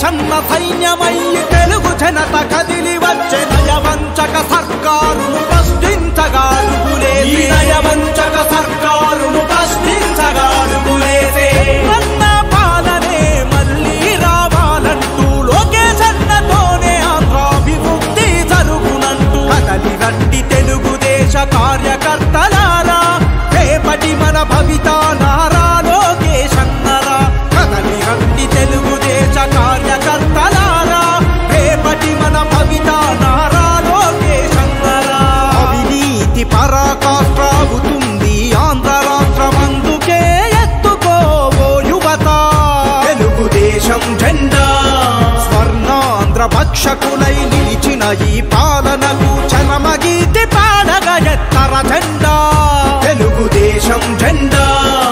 సన్న సైన్యమయ్యి తెలుగు జనత కదిలి వచ్చే నయవంచక సర్కారును ప్రశ్నించగాడుగులేసే నయవంచక సర్కారును ప్రశ్నించగాడుగులేసే అన్న పాలనే మళ్ళీ రావాలంటూ లోకేశన్నతోనే ఆంధ్రాభివృద్ధి జరుగునంటూ కదలి రండి తెలుగుదేశ కార్యకర్తలారా రేపటి మన భవిత నారా లోకేశన్నరా కదలి రండి తెలుగుదేశ కార్యకర్తలారా రేపటి మన భవిత నారా లోకేశన్నరా అవినీతి పరాకాష్ట్రాగుతుంది ఆంధ్ర రాష్ట్రమందుకే ఎత్తుకోవో యువత తెలుగుదేశం జెండా స్వర్ణాంధ్ర భక్షకులై నిలిచిన ఈ పాలనకు చరమగీతి పాడగ ఎత్తర జెండా తెలుగుదేశం జెండా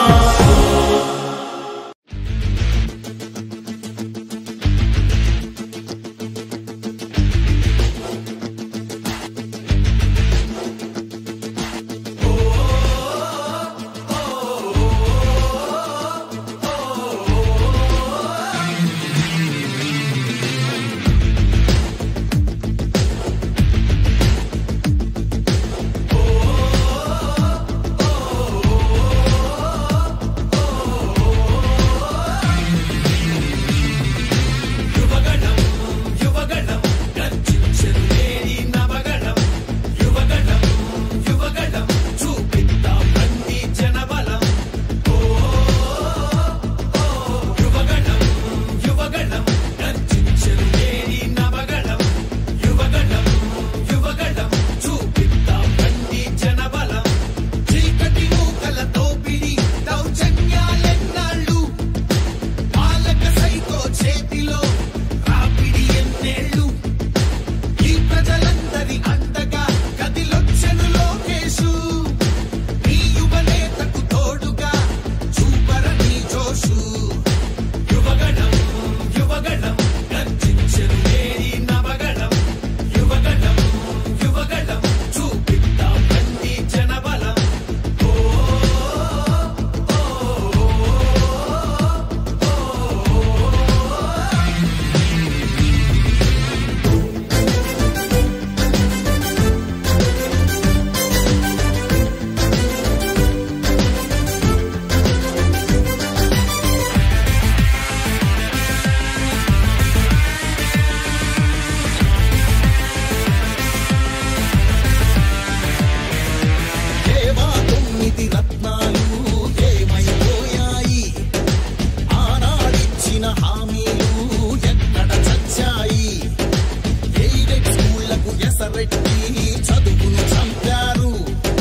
దేవా తొమ్మిది రత్నాలు ఏమైపోయాయి ఆనాడిచ్చిన హామీలు ఎక్కడ చచ్చాయి ఎయిడెడ్ స్కూళ్లకు ఎసరెట్టి చదువును చంపారు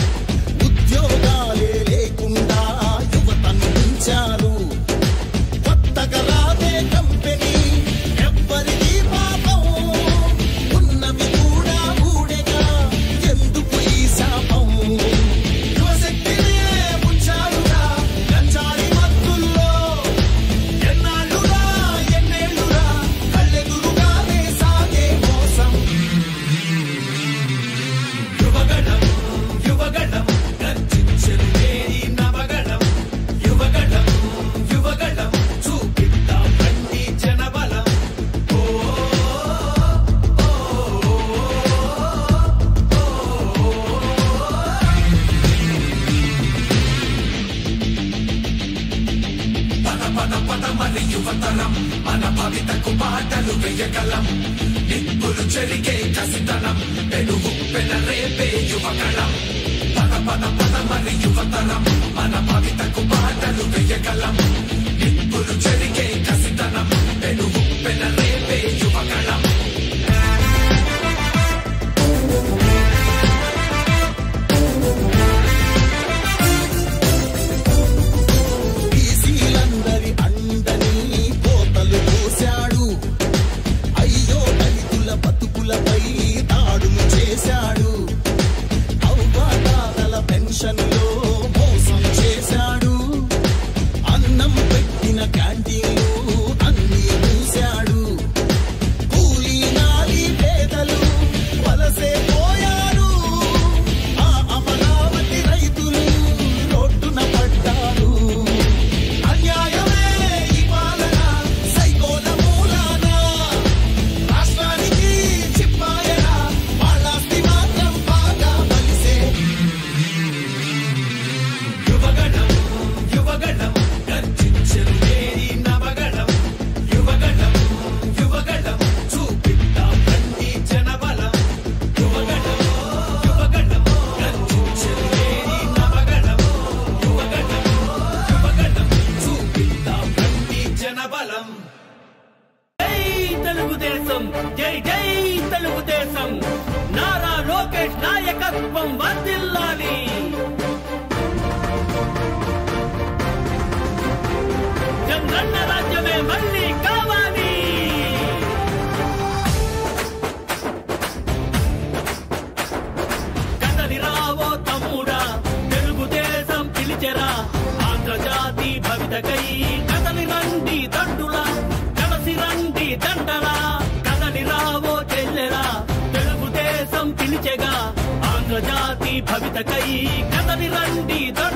ఉద్యోగాలే లేకుండా యువతను ఉంచారు కొత్తగా రాదే కంపెనీ ఎవ్వరిది పాపం ఉన్నవి కూడా ఊడెగా ఎందుకు ఈ శాపం యువశక్తినే ముంచారుగా గంజాయి మత్తుల్లో ఎన్నాళ్ళురా ఎన్నేళ్ళురా కళ్ళెదురుగానే సాగే మోసం యువగణం యువగణం గర్జించెను వేరి నవగణం యువగణం యువగణం చూపిద్దాం రండి జనబలం పద పద పద మరి యువతరం మన భవితకు పాటలు వేయగలం నిప్పులు చెరిగే కసితనం పెనుగు పెనరేపే యువగణం పద పద పద మరి యువతరం మన భవితకు పాటలు వేయగలం నిప్పులు చెరిగే కసితనం పెనుగు పెనరేపే యువగణం బీసీలందరి అండని కోతలు పోశాడు అయ్యో దళితుల బతుకులపై దాడులు చేశాడు అవ్వాతాతల పెన్షన్లో మోసం చేశాడు అన్నం భవితకై కదలి రండి దండులా కలసి రండి దండలా కదలి రావో చెల్లెలా తెలుగుదేశం పిలిచెగా ఆంధ్రజాతి భవితకై కదలి రండి దండులా